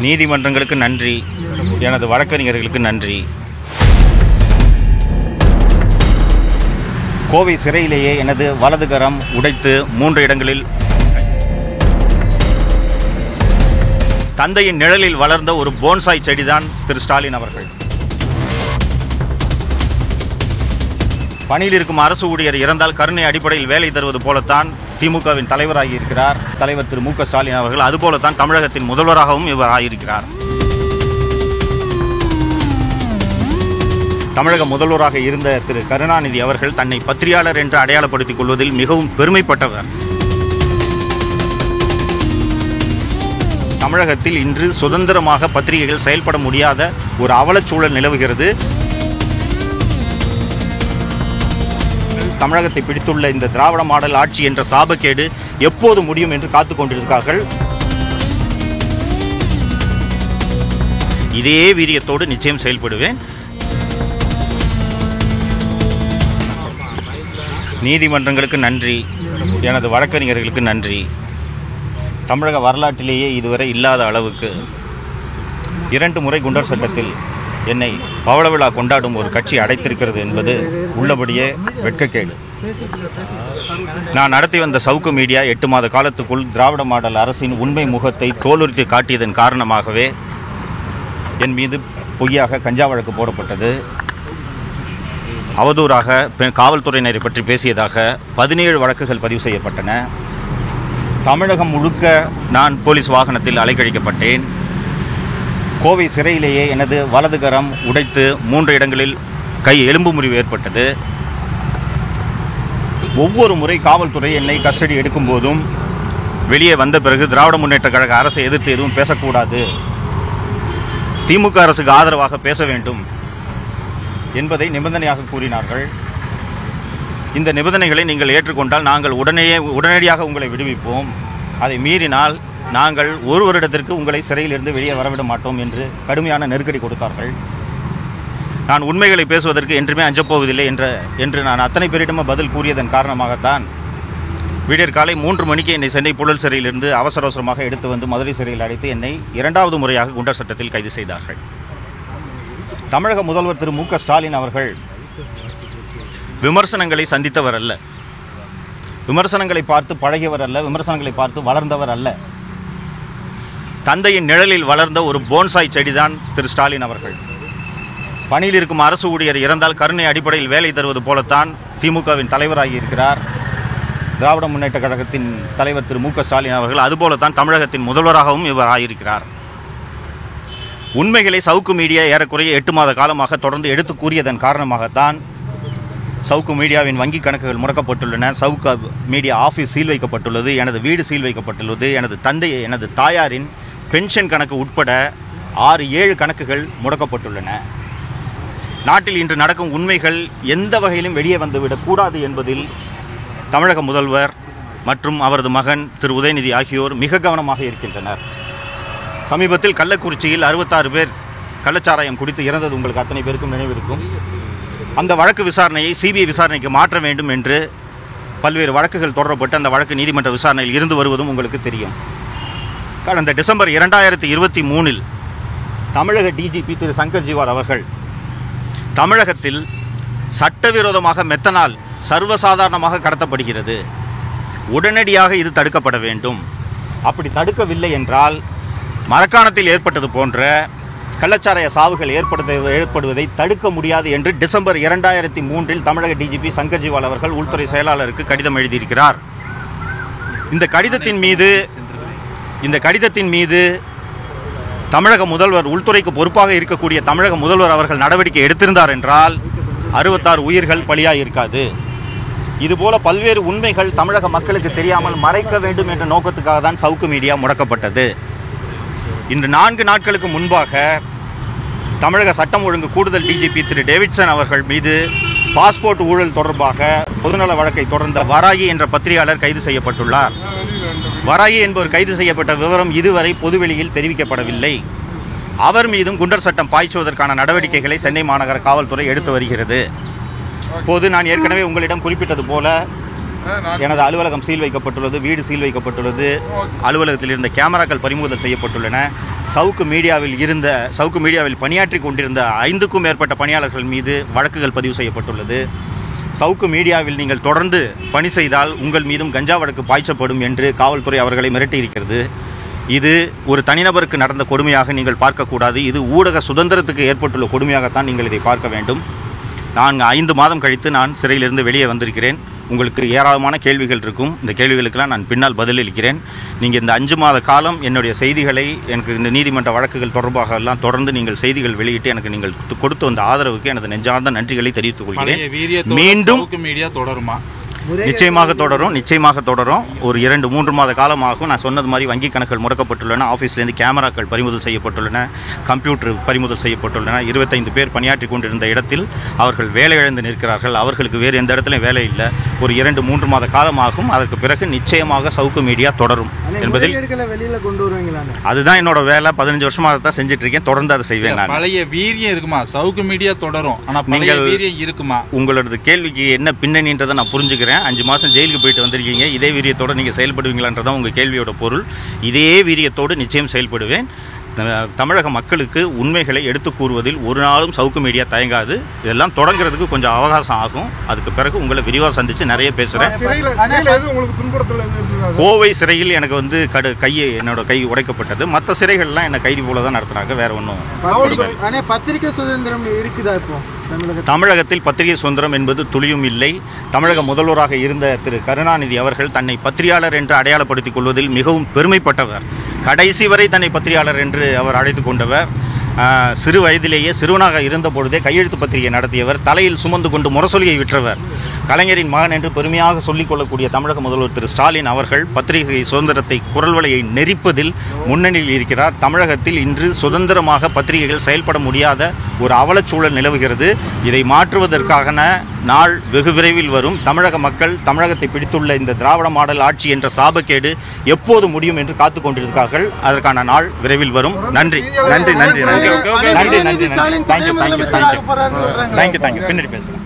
நீதிமன்றங்களுக்கு நன்றி எனது வழக்கறிஞர்களுக்கு நன்றி கோவை சிறையிலேயே எனது வலதுகரம் உடைத்து மூன்று இடங்களில் தந்தையின் நிழலில் வளர்ந்த ஒரு போன்சாய் செடிதான் திரு ஸ்டாலின் அவர்கள் பணியில் இருக்கும் அரசு ஊழியர் இறந்தால் கருணை அடிப்படையில் வேலை தருவது போலத்தான் திமுகவின் தலைவராகி இருக்கிறார் தலைவர் திரு மு க ஸ்டாலின் அவர்கள் அதுபோலத்தான் தமிழகத்தின் முதல்வராகவும் இவர் ஆகியிருக்கிறார் தமிழக முதல்வராக இருந்த திரு கருணாநிதி அவர்கள் தன்னை பத்திரிகையாளர் என்று அடையாளப்படுத்திக் கொள்வதில் மிகவும் பெருமைப்பட்டவர் தமிழகத்தில் இன்று சுதந்திரமாக பத்திரிகைகள் செயல்பட முடியாத ஒரு அவலச்சூழல் நிலவுகிறது தமிழகத்தை பிடித்துள்ள இந்த திராவிட மாடல் ஆட்சி என்ற சாபக்கேடு எப்போது முடியும் என்று காத்துக் கொண்டிருக்கிறார்கள் இதே வீரியத்தோடு நிச்சயம் செயல்படுவேன் நீதிமன்றங்களுக்கு நன்றி எனது வழக்கறிஞர்களுக்கு நன்றி தமிழக வரலாற்றிலேயே இதுவரை இல்லாத அளவுக்கு இரண்டு முறை குண்டர் சட்டத்தில் என்னை பவள விழா கொண்டாடும் ஒரு கட்சி அடைத்திருக்கிறது என்பது உள்ளபடியே வெட்கக்கேடு நான் நடத்தி வந்த சவுக்கு மீடியா எட்டு மாத காலத்துக்குள் திராவிட மாடல் அரசின் உண்மை முகத்தை தோலுரித்து காட்டியதன் காரணமாகவே என் மீது பொய்யாக கஞ்சா வழக்கு போடப்பட்டது அவதூறாக பெ- காவல்துறையினரை பற்றி பேசியதாக பதினேழு வழக்குகள் பதிவு செய்யப்பட்டன தமிழகம் முழுக்க நான் போலீஸ் வாகனத்தில் அலைக்கழிக்கப்பட்டேன் கோவை சிறையிலேயே எனது வலதுகரம் உடைத்து மூன்று இடங்களில் கை எலும்பு முறிவு ஏற்பட்டது ஒவ்வொரு முறை காவல்துறை என்னை கஸ்டடி எடுக்கும் போதும் வெளியே வந்த பிறகு திராவிட முன்னேற்ற கழக அரசை எதிர்த்து எதுவும் பேசக்கூடாது திமுக அரசுக்கு ஆதரவாக பேச வேண்டும் என்பதை நிபந்தனையாக கூறினார்கள் இந்த நிபந்தனைகளை நீங்கள் ஏற்றுக்கொண்டால் நாங்கள் உடனேயே உடனடியாக உங்களை விடுவிப்போம் அதை மீறினால் நாங்கள் ஒரு வருடத்திற்கு உங்களை சிறையிலிருந்து வெளியே வரவிட மாட்டோம் என்று கடுமையான நெருக்கடி கொடுத்தார்கள் நான் உண்மைகளை பேசுவதற்கு என்றுமே அஞ்சப்போவதில்லை என்ற என்று நான் அத்தனை பேரிடமும் பதில் கூறியதன் காரணமாகத்தான் விடியற் காலை மூன்று மணிக்கு என்னை சென்னை புழல் சிறையிலிருந்து அவசர அவசரமாக எடுத்து வந்து மதுரை சிறையில் அடைத்து என்னை இரண்டாவது முறையாக குண்டர் சட்டத்தில் கைது செய்தார்கள் தமிழக முதல்வர் திரு மு க ஸ்டாலின் அவர்கள் விமர்சனங்களை சந்தித்தவர் அல்ல விமர்சனங்களை பார்த்து பழகியவர் அல்ல விமர்சனங்களை பார்த்து வளர்ந்தவர் அல்ல தந்தையின் நிழலில் வளர்ந்த ஒரு போன்சாய் செடிதான் திரு ஸ்டாலின் அவர்கள் பணியில் இருக்கும் அரசு ஊழியர் இறந்தால் கருணை அடிப்படையில் வேலை தருவது போலத்தான் திமுகவின் தலைவராகி இருக்கிறார் திராவிட முன்னேற்ற கழகத்தின் தலைவர் திரு மு க ஸ்டாலின் அவர்கள் அதுபோலத்தான் தமிழகத்தின் முதல்வராகவும் இவர் ஆகியிருக்கிறார் உண்மைகளை சவுக்கு மீடியா ஏறக்குறைய எட்டு மாத காலமாக தொடர்ந்து எடுத்து கூறியதன் காரணமாகத்தான் சவுக்கு மீடியாவின் வங்கி கணக்குகள் முடக்கப்பட்டுள்ளன சவுக்கு மீடியா ஆஃபீஸ் சீல் வைக்கப்பட்டுள்ளது எனது வீடு சீல் வைக்கப்பட்டுள்ளது எனது தந்தை எனது தாயாரின் பென்ஷன் கணக்கு உட்பட ஆறு ஏழு கணக்குகள் முடக்கப்பட்டுள்ளன நாட்டில் இன்று நடக்கும் உண்மைகள் எந்த வகையிலும் வெளியே வந்துவிடக்கூடாது என்பதில் தமிழக முதல்வர் மற்றும் அவரது மகன் திரு உதயநிதி ஆகியோர் மிக கவனமாக இருக்கின்றனர் சமீபத்தில் கள்ளக்குறிச்சியில் அறுபத்தாறு பேர் கள்ளச்சாராயம் குடித்து இறந்தது உங்களுக்கு அத்தனை பேருக்கும் நினைவிருக்கும் அந்த வழக்கு விசாரணையை சிபிஐ விசாரணைக்கு மாற்ற வேண்டும் என்று பல்வேறு வழக்குகள் தொடரப்பட்டு அந்த வழக்கு நீதிமன்ற விசாரணையில் இருந்து வருவதும் உங்களுக்கு தெரியும் கடந்த டிசம்பர் இரண்டாயிரத்தி இருபத்தி மூணில் தமிழக டிஜிபி திரு சங்கர் ஜிவால் அவர்கள் தமிழகத்தில் சட்டவிரோதமாக மெத்தனால் சர்வசாதாரணமாக கடத்தப்படுகிறது உடனடியாக இது தடுக்கப்பட வேண்டும் அப்படி தடுக்கவில்லை என்றால் மரக்காணத்தில் ஏற்பட்டது போன்ற கள்ளச்சாராய சாவுகள் ஏற்படுத்த ஏற்படுவதை தடுக்க முடியாது என்று டிசம்பர் இரண்டாயிரத்தி மூன்றில் தமிழக டிஜிபி சங்கர் ஜிவால் அவர்கள் உள்துறை செயலாளருக்கு கடிதம் எழுதியிருக்கிறார் இந்த கடிதத்தின் மீது இந்த கடிதத்தின் மீது தமிழக முதல்வர் உள்துறைக்கு பொறுப்பாக இருக்கக்கூடிய தமிழக முதல்வர் அவர்கள் நடவடிக்கை எடுத்திருந்தார் என்றால் அறுபத்தாறு உயிர்கள் பலியாக இருக்காது இதுபோல பல்வேறு உண்மைகள் தமிழக மக்களுக்கு தெரியாமல் மறைக்க வேண்டும் என்ற நோக்கத்துக்காக தான் சவுக்கு மீடியா முடக்கப்பட்டது இன்று நான்கு நாட்களுக்கு முன்பாக தமிழக சட்டம் ஒழுங்கு கூடுதல் டிஜிபி திரு டேவிட்சன் அவர்கள் மீது பாஸ்போர்ட் ஊழல் தொடர்பாக பொதுநல வழக்கை தொடர்ந்த வராகி என்ற பத்திரிகையாளர் கைது செய்யப்பட்டுள்ளார் வராகி என்பவர் கைது செய்யப்பட்ட விவரம் இதுவரை பொதுவெளியில் தெரிவிக்கப்படவில்லை அவர் மீதும் குண்டர் சட்டம் பாய்ச்சுவதற்கான நடவடிக்கைகளை சென்னை மாநகர காவல்துறை எடுத்து வருகிறது இப்போது நான் ஏற்கனவே உங்களிடம் குறிப்பிட்டது போல எனது அலுவலகம் சீல் வைக்கப்பட்டுள்ளது வீடு சீல் வைக்கப்பட்டுள்ளது அலுவலகத்தில் இருந்த கேமராக்கள் பறிமுதல் செய்யப்பட்டுள்ளன சவுக்கு மீடியாவில் இருந்த சவுக்கு மீடியாவில் பணியாற்றி கொண்டிருந்த ஐந்துக்கும் மேற்பட்ட பணியாளர்கள் மீது வழக்குகள் பதிவு செய்யப்பட்டுள்ளது சவுக்கு மீடியாவில் நீங்கள் தொடர்ந்து பணி செய்தால் உங்கள் மீதும் கஞ்சா வழக்கு பாய்ச்சப்படும் என்று காவல்துறை அவர்களை மிரட்டியிருக்கிறது இது ஒரு தனிநபருக்கு நடந்த கொடுமையாக நீங்கள் பார்க்கக்கூடாது இது ஊடக சுதந்திரத்துக்கு ஏற்பட்டுள்ள கொடுமையாகத்தான் நீங்கள் இதை பார்க்க வேண்டும் நான் ஐந்து மாதம் கழித்து நான் சிறையிலிருந்து வெளியே வந்திருக்கிறேன் உங்களுக்கு ஏராளமான கேள்விகள் இருக்கும் இந்த கேள்விகளுக்கெல்லாம் நான் பின்னால் பதிலளிக்கிறேன் நீங்கள் இந்த அஞ்சு மாத காலம் என்னுடைய செய்திகளை எனக்கு இந்த நீதிமன்ற வழக்குகள் தொடர்பாக எல்லாம் தொடர்ந்து நீங்கள் செய்திகள் வெளியிட்டு எனக்கு நீங்கள் கொடுத்து வந்த ஆதரவுக்கு எனது நெஞ்சார்ந்த நன்றிகளை தெரிவித்துக் பழைய கொள்கிறேன் வீரியத்தோட மீண்டும் சவுக்கு மீடியா தொடருமா நிச்சயமாக தொடரும் நிச்சயமாக தொடரும் ஒரு இரண்டு மூன்று மாத காலமாகும் நான் சொன்னது மாதிரி வங்கி கணக்குகள் முடக்கப்பட்டுள்ளன ஆஃபீஸ்லேருந்து கேமராக்கள் பறிமுதல் செய்யப்பட்டுள்ளன கம்ப்யூட்டர் பறிமுதல் செய்யப்பட்டுள்ளன இருபத்தைந்து பேர் பணியாற்றி கொண்டிருந்த இடத்தில் அவர்கள் வேலை இழந்து நிற்கிறார்கள் அவர்களுக்கு வேறு எந்த இடத்துலையும் வேலை இல்லை ஒரு இரண்டு மூன்று மாத காலமாகும் அதற்கு பிறகு நிச்சயமாக சவுக்கு மீடியா தொடரும் என்பதில் முறைகேடுகளை வெளியில கொண்டு வருவீங்களான்னு அதுதான் என்னோட வேலை பதினஞ்சு வருஷமாக தான் செஞ்சுட்டு இருக்கேன் தொடர்ந்து அதை செய்வேன் நான் பழைய வீரியம் இருக்குமா சவுக்கு மீடியா தொடரும் ஆனா பழைய நீங்கள் வீரியம் இருக்குமா உங்களோட கேள்விக்கு என்ன பின்னணின்றதை நான் புரிஞ்சுக்கிறேன் அஞ்சு மாதம் ஜெயிலுக்கு போயிட்டு வந்திருக்கீங்க இதே வீரியத்தோடு நீங்கள் செயல்படுவீங்களான்றதான் உங்கள் கேள்வியோட பொருள் இதே வீரியத்தோடு நிச்சயம் செயல்படுவேன் த- தமிழக மக்களுக்கு உண்மைகளை எடுத்து கூறுவதில் ஒரு நாளும் சவுக்கு மீடியா தயங்காது இதெல்லாம் தொடங்குறதுக்கு கொஞ்சம் அவகாசம் ஆகும் அதுக்கு பிறகு உங்களை விரிவாக சந்தித்து நிறைய பேசுகிறேன் சிறையில சிறையில எதுவும் உங்களுக்கு துன்புறுத்தல் எதுவும் இருந்ததா? கோவை சிறையில் எனக்கு வந்து கடு கையை என்னோட கை உடைக்கப்பட்டது மற்ற சிறைகள்லாம் என்னை கைதி போல தான் நடத்துனாங்க வேற ஒன்றும் பத்திரிகை- ஆனா பத்திரிகை சுதந்திரம் இருக்குதா இப்போ தமிழகத்தில் தமிழகத்தில் பத்திரிகை சுதந்திரம் என்பது துளியும் இல்லை தமிழக முதல்வராக இருந்த திரு கருணாநிதி அவர்கள் தன்னை பத்திரிகையாளர் என்று அடையாளப்படுத்திக் கொள்வதில் மிகவும் பெருமைப்பட்டவர் கடைசி வரை தன்னை பத்திரிகையாளர் என்று அவர் அழைத்து கொண்டவர் ஆஹ், சிறு வயதிலேயே சிறுவனாக இருந்த பொழுதே கையெழுத்து பத்திரிகை நடத்தியவர் தலையில் சுமந்து கொண்டு முரசொலியை விற்றவர் கலைஞரின் மகன் என்று பெருமையாக சொல்லிக் கொள்ளக்கூடிய தமிழக முதல்வர் திரு ஸ்டாலின் அவர்கள் பத்திரிகை சுதந்திரத்தை குரல் வலையை நெரிப்பதில் முன்னணியில் இருக்கிறார் தமிழகத்தில் இன்று சுதந்திரமாக பத்திரிகைகள் செயல்பட முடியாத ஒரு அவலச்சூழல் நிலவுகிறது இதை மாற்றுவதற்கான நாள் வெகு விரைவில் வரும் தமிழக மக்கள் தமிழகத்தை பிடித்துள்ள இந்த திராவிட மாடல் ஆட்சி என்ற சாபக்கேடு எப்போது முடியும் என்று காத்து கொண்டிருக்கிறார்கள் அதற்கான நாள் விரைவில் வரும் நன்றி நன்றி நன்றி நன்றி நன்றி நன்றி நன்றி thank you thank you thank you thank you thank you thank you பின்னாடி பேசுகிறேன்